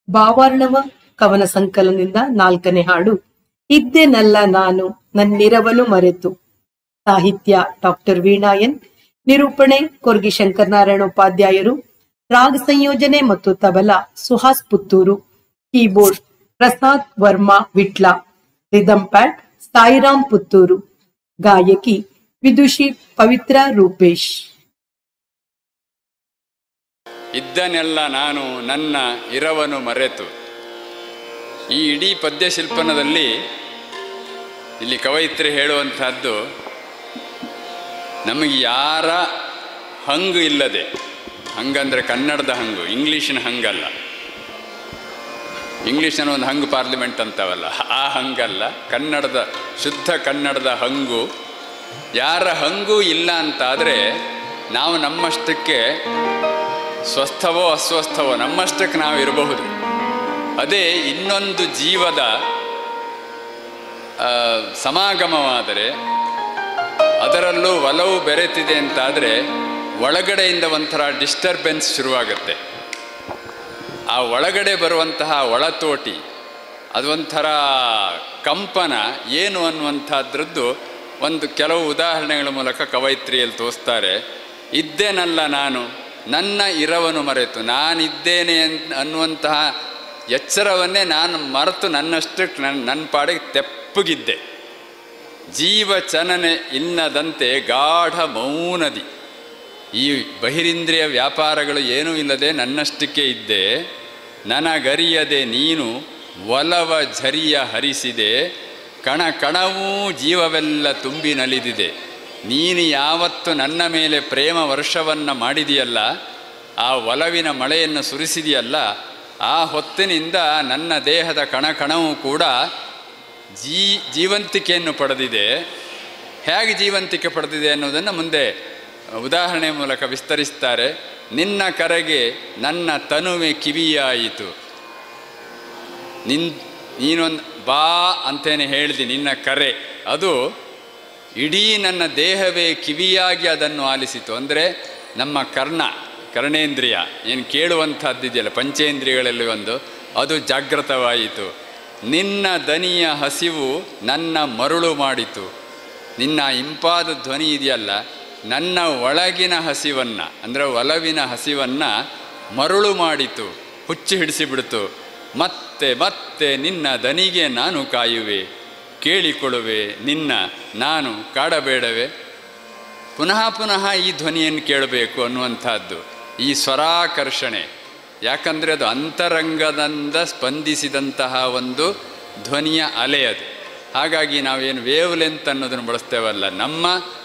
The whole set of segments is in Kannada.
ಭಾವಾರ್ಣವ ಕವನ ಸಂಕಲನದಿಂದ ನಾಲ್ಕನೇ ಹಾಡು ಇದ್ದೇನಲ್ಲ ನಾನು ನನ್ನಿರವನು ಮರೆತು ಸಾಹಿತ್ಯ ಡಾಕ್ಟರ್ ವೀಣಾಯನ್ ನಿರೂಪಣೆ ಕೊರ್ಗಿ ಶಂಕರನಾರಾಯಣ ಉಪಾಧ್ಯಾಯರು ರಾಗ ಸಂಯೋಜನೆ ಮತ್ತು tabla Suhas Puttur keyboard Prasad Varma Vitla rhythm pad Sairam Puttur ಗಾಯಕಿ ವಿದುಷಿ ಪವಿತ್ರ ರೂಪೇಶ್ ಇದ್ದನೆಲ್ಲ ನಾನು ನನ್ನ ಇರವನು ಮರೆತು ಈ ಇಡೀ ಪದ್ಯಶಿಲ್ಪನದಲ್ಲಿ ಇಲ್ಲಿ ಕವಯಿತ್ರಿ ಹೇಳುವಂತಹದ್ದು ನಮಗೆ ಯಾರ ಹಂಗು ಇಲ್ಲದೆ ಹಂಗಂದ್ರೆ ಕನ್ನಡದ ಹಂಗು ಇಂಗ್ಲೀಷಿನ ಹಂಗಲ್ಲ ಇಂಗ್ಲೀಷಿನ ಒಂದು ಹಂಗು ಪಾರ್ಲಿಮೆಂಟ್ ಅಂತವಲ್ಲ ಆ ಹಂಗಲ್ಲ ಕನ್ನಡದ ಶುದ್ಧ ಕನ್ನಡದ ಹಂಗು ಯಾರ ಹಂಗೂ ಇಲ್ಲ ಅಂತಾದರೆ ನಾವು ನಮ್ಮಷ್ಟಕ್ಕೆ ಸ್ವಸ್ಥವೋ ಅಸ್ವಸ್ಥವೋ ನಮ್ಮಷ್ಟಕ್ಕೆ ನಾವು ಇರಬಹುದು ಅದೇ ಇನ್ನೊಂದು ಜೀವದ ಆ, ಸಮಾಗಮವಾದರೆ ಅದರಲ್ಲೂ ಒಲವು ಬೆರೆತಿದೆ ಅಂತಾದರೆ ಒಳಗಡೆಯಿಂದ ಒಂಥರ ಡಿಸ್ಟರ್ಬೆನ್ಸ್ ಶುರುವಾಗುತ್ತೆ ಆ ಒಳಗಡೆ ಬರುವಂತಹ ಒಳತೋಟಿ ಅದೊಂಥರ ಕಂಪನ ಏನು ಅನ್ನುವಂಥದ್ರದ್ದು ಒಂದು ಕೆಲವು ಉದಾಹರಣೆಗಳ ಮೂಲಕ ಕವಯಿತ್ರಿಯಲ್ಲಿ ತೋರಿಸ್ತಾರೆ ಇದ್ದೇನಲ್ಲ ನಾನು ನನ್ನ ಇರವನು ಮರೆತು ನಾನಿದ್ದೇನೆ ಅನ್- ಅನ್ನುವಂತಹ ಎಚ್ಚರವನ್ನೇ ನಾನು ಮರೆತು ನನ್ನಷ್ಟಕ್ಕೆ ನನ್ನ ನನ್ನ ಪಾಡಿಗೆ ತೆಪ್ಪಗಿದ್ದೆ ಜೀವಚನನೆ ಇಲ್ಲದಂತೆ ಗಾಢ ಮೌನದಿ ಈ ಬಹಿರಿಂದ್ರಿಯ ವ್ಯಾಪಾರಗಳು ಏನೂ ಇಲ್ಲದೆ ನನ್ನಷ್ಟಕ್ಕೆ ಇದ್ದೆ ನನಗರಿಯದೆ ನೀನು ಒಲವ ಝರಿಯ ಹರಿಸಿದೆ ಕಣ ಕಣವೂ ಜೀವವೆಲ್ಲ ತುಂಬಿ ನಲಿದಿದೆ ನೀನು ಯಾವತ್ತು ನನ್ನ ಮೇಲೆ ಪ್ರೇಮ ವರ್ಷವನ್ನು ಮಾಡಿದೆಯಲ್ಲ ಆ ಒಲವಿನ ಮಳೆಯನ್ನು ಸುರಿಸಿದೆಯಲ್ಲ ಆ ಹೊತ್ತಿನಿಂದ ನನ್ನ ದೇಹದ ಕಣಕಣವೂ ಕೂಡ ಜೀ ಜೀವಂತಿಕೆಯನ್ನು ಪಡೆದಿದೆ ಹೇಗೆ ಜೀವಂತಿಕೆ ಪಡೆದಿದೆ ಅನ್ನೋದನ್ನು ಮುಂದೆ ಉದಾಹರಣೆ ಮೂಲಕ ವಿಸ್ತರಿಸ್ತಾರೆ ನಿನ್ನ ಕರೆಗೆ ನನ್ನ ತನುವೆ ಕಿವಿಯಾಯಿತು ನಿನ್ ನೀನೊಂದು ಬಾ ಅಂತೇನೆ ಹೇಳಿದೆ ನಿನ್ನ ಕರೆ ಅದು ಇಡೀ ನನ್ನ ದೇಹವೇ ಕಿವಿಯಾಗಿ ಅದನ್ನು ಆಲಿಸಿತು ಅಂದರೆ ನಮ್ಮ ಕರ್ಣ ಕರ್ಣೇಂದ್ರಿಯ ಏನು ಕೇಳುವಂಥದ್ದಿದೆಯಲ್ಲ ಪಂಚೇಂದ್ರಿಯಗಳಲ್ಲಿ ಒಂದು ಅದು ಜಾಗೃತವಾಯಿತು ನಿನ್ನ ದನಿಯ ಹಸಿವು ನನ್ನ ಮರುಳು ಮಾಡಿತು ನಿನ್ನ ಇಂಪಾದ ಧ್ವನಿ ಇದೆಯಲ್ಲ ನನ್ನ ಒಳಗಿನ ಹಸಿವನ್ನು ಅಂದರೆ ಒಲವಿನ ಹಸಿವನ್ನು ಮರುಳು ಮಾಡಿತು ಹುಚ್ಚು ಹಿಡಿಸಿಬಿಡ್ತು ಮತ್ತೆ ಮತ್ತೆ ನಿನ್ನ ದನಿಗೆ ನಾನು ಕಾಯುವೆ ಕೇಳಿಕೊಳ್ಳುವೆ ನಿನ್ನ ನಾನು ಕಾಡಬೇಡವೆ ಪುನಃ ಪುನಃ ಈ ಧ್ವನಿಯನ್ನು ಕೇಳಬೇಕು ಅನ್ನುವಂಥದ್ದು ಈ ಸ್ವರಾಕರ್ಷಣೆ ಯಾಕಂದರೆ ಅದು ಅಂತರಂಗದಿಂದ ಸ್ಪಂದಿಸಿದಂತಹ ಒಂದು ಧ್ವನಿಯ ಅಲೆ ಅದು ಹಾಗಾಗಿ ನಾವೇನು ವೇವ್ ಲೆಂತ್ ಅನ್ನೋದನ್ನು ಬಳಸ್ತೇವಲ್ಲ ನಮ್ಮ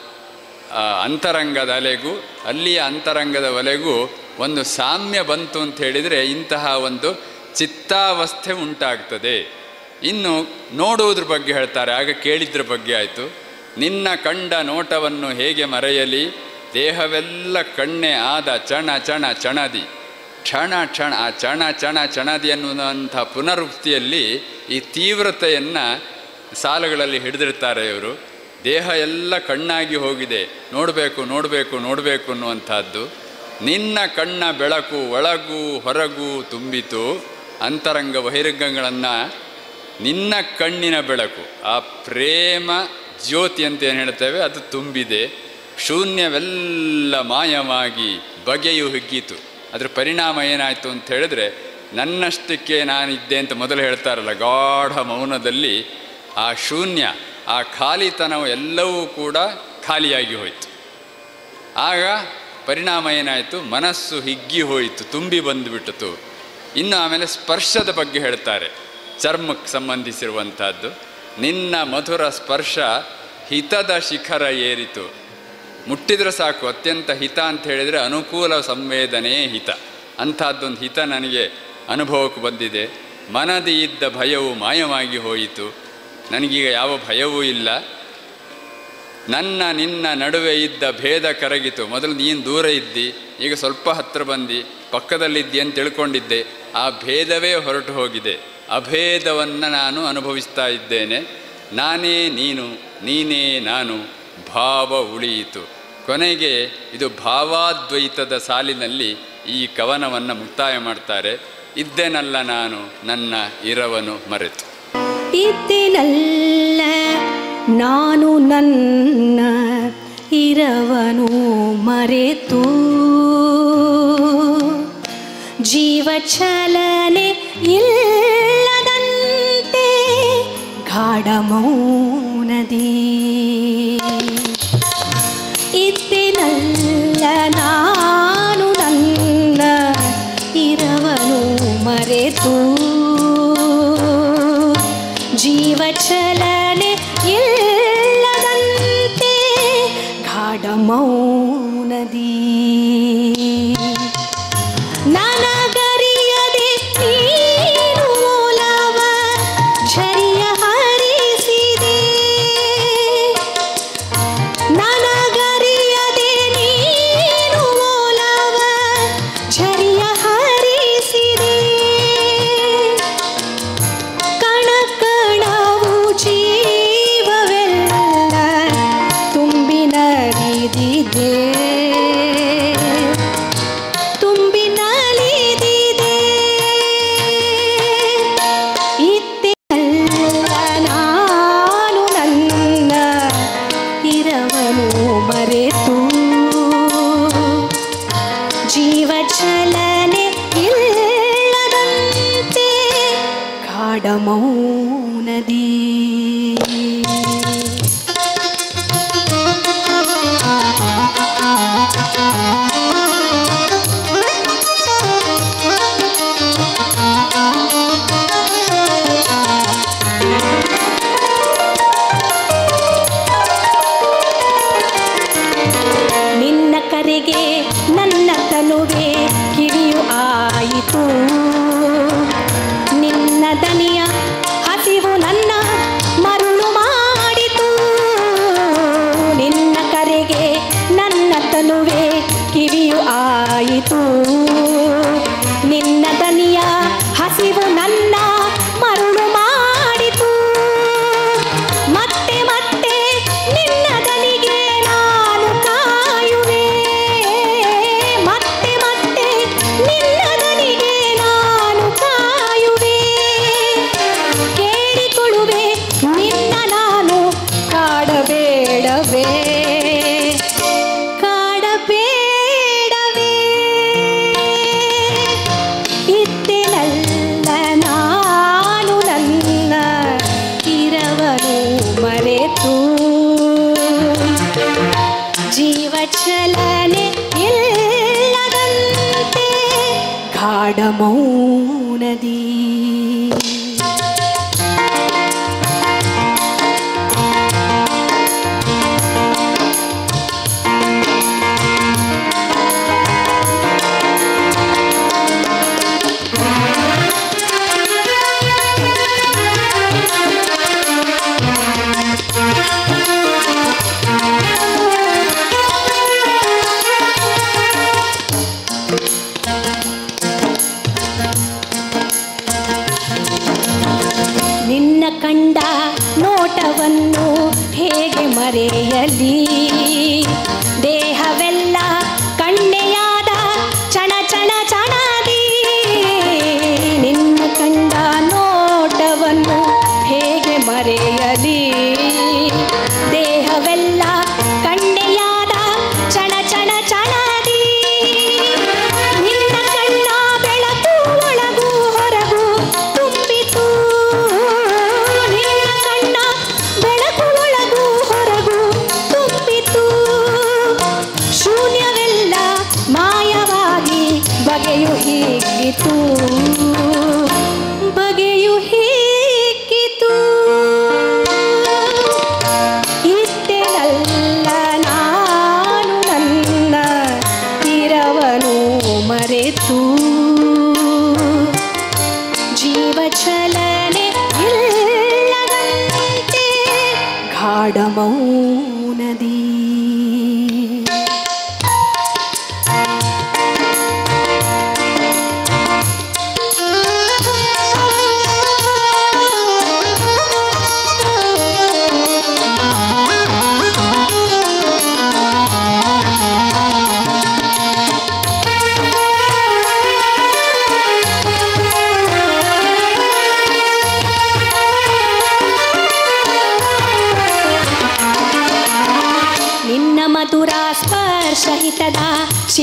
ಆ, ಅಂತರಂಗದ ಅಲೆಗೂ ಅಲ್ಲಿಯ ಅಂತರಂಗದ ಒಲೆಗೂ ಒಂದು ಸಾಮ್ಯ ಬಂತು ಅಂತ ಹೇಳಿದರೆ ಇಂತಹ ಒಂದು ಚಿತ್ತಾವಸ್ಥೆ ಉಂಟಾಗ್ತದೆ ಇನ್ನು ನೋಡುವುದ್ರ ಬಗ್ಗೆ ಹೇಳ್ತಾರೆ ಆಗ ಕೇಳಿದ್ರ ಬಗ್ಗೆ ಆಯಿತು ನಿನ್ನ ಕಂಡ ನೋಟವನ್ನು ಹೇಗೆ ಮರೆಯಲಿ ದೇಹವೆಲ್ಲ ಕಣ್ಣೆ ಆದ ಚಣ ಚಣ ಚಣದಿ ಕ್ಷಣ ಕ್ಷಣ ಆ ಚಣ ಚಣ ಚಣದಿ ಅನ್ನುವಂಥ ಪುನರುಕ್ತಿಯಲ್ಲಿ ಈ ತೀವ್ರತೆಯನ್ನು ಸಾಲುಗಳಲ್ಲಿ ಹಿಡಿದಿರ್ತಾರೆ ಇವರು ದೇಹ ಎಲ್ಲ ಕಣ್ಣಾಗಿ ಹೋಗಿದೆ ನೋಡಬೇಕು ನೋಡಬೇಕು ನೋಡಬೇಕು ಅನ್ನುವಂಥದ್ದು ನಿನ್ನ ಕಣ್ಣ ಬೆಳಕು ಒಳಗೂ ಹೊರಗೂ ತುಂಬಿತು ಅಂತರಂಗ ಬಹಿರಂಗಗಳನ್ನು ನಿನ್ನ ಕಣ್ಣಿನ ಬೆಳಕು ಆ ಪ್ರೇಮ ಜ್ಯೋತಿ ಅಂತ ಏನು ಹೇಳ್ತೇವೆ ಅದು ತುಂಬಿದೆ ಶೂನ್ಯವೆಲ್ಲ ಮಾಯವಾಗಿ ಬಗೆಯು ಹಿಗ್ಗಿತು ಅದರ ಪರಿಣಾಮ ಏನಾಯಿತು ಅಂತ ಹೇಳಿದ್ರೆ ನನ್ನಷ್ಟಕ್ಕೆ ನಾನಿದ್ದೆ ಅಂತ ಮೊದಲು ಹೇಳ್ತಾರಲ್ಲ ಗಾಢ ಮೌನದಲ್ಲಿ ಆ ಶೂನ್ಯ ಆ ಖಾಲಿತನವು ಎಲ್ಲವೂ ಕೂಡ ಖಾಲಿಯಾಗಿ ಹೋಯಿತು ಆಗ ಪರಿಣಾಮ ಏನಾಯಿತು ಮನಸ್ಸು ಹಿಗ್ಗಿ ಹೋಯಿತು ತುಂಬಿ ಬಂದುಬಿಟ್ಟಿತು ಇನ್ನು ಆಮೇಲೆ ಸ್ಪರ್ಶದ ಬಗ್ಗೆ ಹೇಳ್ತಾರೆ ಚರ್ಮಕ್ಕೆ ಸಂಬಂಧಿಸಿರುವಂಥದ್ದು ನಿನ್ನ ಮಧುರ ಸ್ಪರ್ಶ ಹಿತದ ಶಿಖರ ಏರಿತು ಮುಟ್ಟಿದ್ರೆ ಸಾಕು ಅತ್ಯಂತ ಹಿತ ಅಂತ ಹೇಳಿದರೆ ಅನುಕೂಲ ಸಂವೇದನೆ ಹಿತ ಅಂಥದ್ದೊಂದು ಹಿತ ನನಗೆ ಅನುಭವಕ್ಕೆ ಬಂದಿದೆ ಮನದಿ ಇದ್ದ ಭಯವು ಮಾಯವಾಗಿ ಹೋಯಿತು ನನಗೀಗ ಯಾವ ಭಯವೂ ಇಲ್ಲ ನನ್ನ ನಿನ್ನ ನಡುವೆ ಇದ್ದ ಭೇದ ಕರಗಿತು ಮೊದಲು ನೀನು ದೂರ ಇದ್ದಿ ಈಗ ಸ್ವಲ್ಪ ಹತ್ತಿರ ಬಂದು ಪಕ್ಕದಲ್ಲಿದ್ದಿ ಅಂತ ತಿಳ್ಕೊಂಡಿದ್ದೆ ಆ ಭೇದವೇ ಹೊರಟು ಹೋಗಿದೆ ಅಭೇದವನ್ನು ನಾನು ಅನುಭವಿಸ್ತಾ ಇದ್ದೇನೆ ನಾನೇ ನೀನು ನೀನೇ ನಾನು ಭಾವ ಉಳಿಯಿತು ಕೊನೆಗೆ ಇದು ಭಾವಾದ್ವೈತದ ಸಾಲಿನಲ್ಲಿ ಈ ಕವನವನ್ನು ಮುಕ್ತಾಯ ಮಾಡ್ತಾರೆ ಇದ್ದೇನಲ್ಲ ನಾನು ನನ್ನ ಇರವನು ಮರೆತು ಇದ್ದೇನಲ್ಲ ನಾನು ನನ್ನ ಇರವನು ಮರೆತು ಜೀವ ಚಲನೆ ಇಲ್ಲದಂತೆ ಗಾಢ ಮೌನದಿ ಇದ್ದೇನಲ್ಲ ನಾನು ನನ್ನ ಇರವನು ಮರೆತು ಜೀವ ಚಲನೆ ಇಲ್ಲದಂತೆ ಗಾಢ ಮೌನದಿ ನನಗರಿಯದೆ ನೀನು ಮೂಲವ ಝರಿಯ ಹರಿಸಿದೆ ನನಗರಿಯದೆ ನೀನು ಮೂಲವ ಝರಿಯ ಹರಿಸಿದೆ ಕಣ ಕಣವು ಜೀವವೆಲ್ಲ ತುಂಬಿ ನಲಿದಿದೆ ತುಂಬಿ ನಲಿದಿದೆ ಇತ್ತೆಲ್ಲ ನಾನು ನನ್ನ ಇರವನು ಮರೆತು ಜೀವ ಚಲನೆ ಇಲ್ಲದಂತೆ ಗಾಢ ಮೌನದಿ ನಿನ್ನ ಕರೆಗೆ ನನ್ನ ತನುವೆ ಕಿವಿಯು ಆಯಿತು ನಿನ್ನ ದನಿಯ ಹಸಿವು ನನ್ನ ಮರುಳು ಮಾಡಿತು ನಿನ್ನ ಕರೆಗೆ ನನ್ನ ತನುವೆ ಕಿವಿಯು ಆಯಿತು ನಿನ್ನ ದನಿಯ ಹಸಿವು ನನ್ನ ಮರುಳು ಮಾಡಿತು ಮತ್ತೆ ಮತ್ತೆ ನಿನ್ನ ದನಿಗೆ ನಾನು ಕಾಯುವೆ ಮತ್ತೆ ಮತ್ತೆ ನಿನ್ನ ದನಿಗೆ ನಾನು ಕಾಯುವೆ ಕೇಳಿಕೊಳ್ಳುವೆ ನಿನ್ನ ನಾನು ಕಾಡಬೇಡವೇ ಕಾಡಬೇಡವೇ ಇದ್ದೆನಲ್ಲ ನಾನು ನನ್ನ ಇರವನು ಮರೆತು ಜೀವ ಚಲನೆ ಇಲ್ಲದಂತೆ ಗಾಢ ಮೌನದಿ ನಿನ್ನ ಕಂಡ ನೋಟವನ್ನು ಹೇಗೆ ಮರೆಯಲಿ ದೇಹವೆಲ್ಲ ಕಣ್ಣೆಯಾದ ಚಣ ಚಣ ಚಣದಿ ನಿನ್ನ ಕಂಡ ನೋಟವನ್ನು ಹೇಗೆ ಮರೆಯಲಿ ದೇಹವೆಲ್ಲ ಕಣ್ಣೆಯಾದ ಚಣ ಚಣ ಚಣದಿ ನಿನ್ನ ಕಣ್ಣ ಬೆಳಕು ಒಳಗೂ ಹೊರಗೂ ತುಂಬಿತು ನಿನ್ನ ಕಣ್ಣ ಬೆಳಕು ಒಳಗೂ ಹೊರಗೂ ತುಂಬಿತು ಶೂನ್ಯವೆಲ್ಲ ಮಾಯವಾಗಿ ಬಗೆಯು ಹೀಗಿತು ಬಗೆಯು ಹೀಗಿತು ಇದ್ದೆನಲ್ಲ ನಾನು ನನ್ನ ಇರವನು ಮರೆತು ಜೀವ ಚಲನೆ ಇಲ್ಲದಂತೆ ಗಾಢ ಮೌನದಿ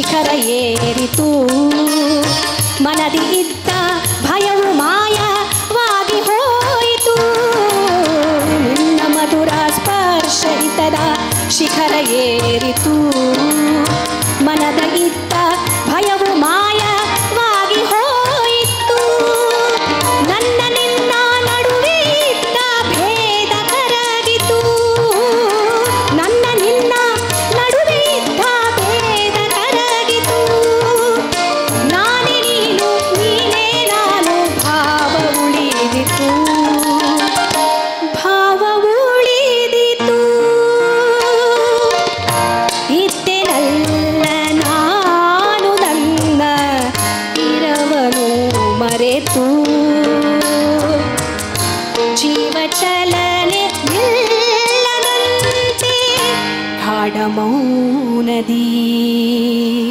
ಶಿಖರ ಏರಿತು ಮನದಿ ಇದ್ದ ಭಯವು ಮಾಯವಾಗಿ ಹೋಯಿತು ನಿನ್ನ ಮಧುರ ಸ್ಪರ್ಶ ಹಿತದ ಶಿಖರ ಏರಿತು ಮನದ ಇದ್ದ ಭಯವು ಮಾಯವಾಗಿ ಹೋಯಿತು ನನ್ನ ನಿನ್ನ ನಡುವೆ ಇದ್ದ ಭೇದ ಕರಗಿತು ನನ್ನ ನಿನ್ನ ನಡುವೆ ಇದ್ದ ಭೇದ ಕರಗಿತು ನಾನೇ ನೀನು ನೀನೇ ನಾನು ಭಾವ ಉಳಿದಿತು ಭಾವ ಉಳಿದಿತು ಇದ್ದೆನಲ್ಲ ನಾನು ನನ್ನ ಇರವನು ಮರೆತು ಜೀವ ಚಲನೆ ನಿಲ್ಲದಂತೆ ಗಾಢ ಮೌನದಿ